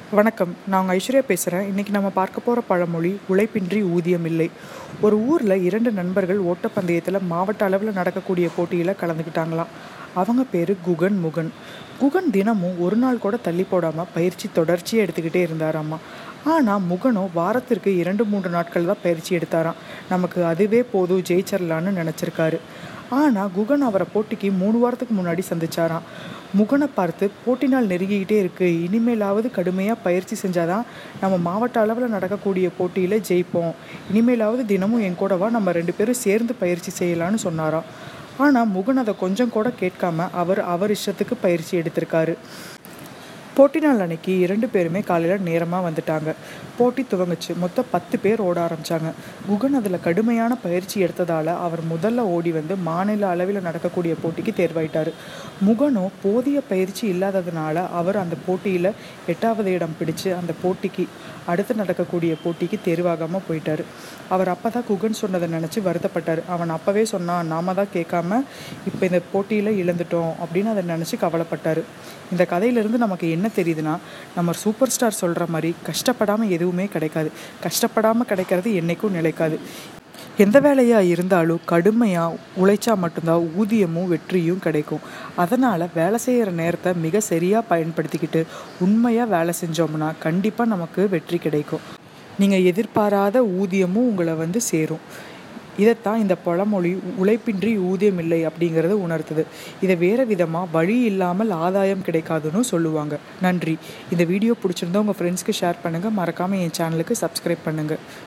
வணக்கம் நான் உங்கள் ஐஸ்வர்யா பேசுகிறேன் இன்றைக்கி நம்ம பார்க்க போகிற பழமொழி உழைப்பின்றி ஊதியம் இல்லை ஒரு ஊரில் இரண்டு நண்பர்கள் ஓட்டப்பந்தயத்தில் மாவட்ட அளவில் நடக்கக்கூடிய போட்டியில் கலந்துக்கிட்டாங்களாம் அவங்க பேர் குகன் முகன் குகன் தினமும் ஒரு நாள் கூட தள்ளி போடாமல் பயிற்சி தொடர்ச்சியாக எடுத்துக்கிட்டே இருந்தாராம்மா ஆனால் முகனோ வாரத்திற்கு இரண்டு மூன்று நாட்கள் தான் பயிற்சி எடுத்தாராம் நமக்கு அதுவே போதும் ஜெயிச்சிடலான்னு நினச்சிருக்காரு ஆனால் குகன் அவரை போட்டிக்கு மூணு வாரத்துக்கு முன்னாடி சந்திச்சாராம் முகனை பார்த்து போட்டி நாள் நெருங்கிக்கிட்டே இருக்குது இனிமேலாவது கடுமையாக பயிற்சி செஞ்சாதான் நம்ம மாவட்ட அளவில் நடக்கக்கூடிய போட்டியில் ஜெயிப்போம் இனிமேலாவது தினமும் என் கூடவா நம்ம ரெண்டு பேரும் சேர்ந்து பயிற்சி செய்யலான்னு சொன்னாராம் ஆனால் முகன் அதை கொஞ்சம் கூட கேட்காம அவர் அவர் இஷ்டத்துக்கு பயிற்சி எடுத்திருக்காரு போட்டி நாள் அன்னைக்கு இரண்டு பேருமே காலையில் நேரமாக வந்துட்டாங்க போட்டி துவங்குச்சு மொத்தம் பத்து பேர் ஓட ஆரம்பித்தாங்க குகன் அதில் கடுமையான பயிற்சி எடுத்ததால் அவர் முதல்ல ஓடி வந்து மாநில அளவில் நடக்கக்கூடிய போட்டிக்கு தேர்வாயிட்டார் முகனோ போதிய பயிற்சி இல்லாததுனால அவர் அந்த போட்டியில் எட்டாவது இடம் பிடிச்சு அந்த போட்டிக்கு அடுத்து நடக்கக்கூடிய போட்டிக்கு தேர்வாகாமல் போயிட்டார் அவர் அப்போ தான் குகன் சொன்னதை நினச்சி வருத்தப்பட்டார் அவன் அப்போவே சொன்னான் நாம தான் கேட்காம இப்போ இந்த போட்டியில் இழந்துட்டோம் அப்படின்னு அதை நினச்சி கவலைப்பட்டார் இந்த கதையிலேருந்து நமக்கு என்ன தெரியுதுன்னா நம்ம சூப்பர் ஸ்டார் சொல்கிற மாதிரி கஷ்டப்படாமல் எதுவுமே கிடைக்காது கஷ்டப்படாமல் கிடைக்கிறது என்றைக்கும் நிலைக்காது எந்த வேலையாக இருந்தாலும் கடுமையாக உழைச்சா மட்டும்தான் ஊதியமும் வெற்றியும் கிடைக்கும் அதனால் வேலை செய்கிற நேரத்தை மிக சரியாக பயன்படுத்திக்கிட்டு உண்மையாக வேலை செஞ்சோம்னா கண்டிப்பாக நமக்கு வெற்றி கிடைக்கும் நீங்கள் எதிர்பாராத ஊதியமும் உங்களை வந்து சேரும் இதைத்தான் இந்த பழமொழி உழைப்பின்றி ஊதியம் இல்லை அப்படிங்கிறத உணர்த்துது இதை வேறு விதமாக வழி இல்லாமல் ஆதாயம் கிடைக்காதுன்னு சொல்லுவாங்க நன்றி இந்த வீடியோ பிடிச்சிருந்தா உங்கள் ஃப்ரெண்ட்ஸ்க்கு ஷேர் பண்ணுங்கள் மறக்காமல் என் சேனலுக்கு சப்ஸ்கிரைப் பண்ணுங்கள்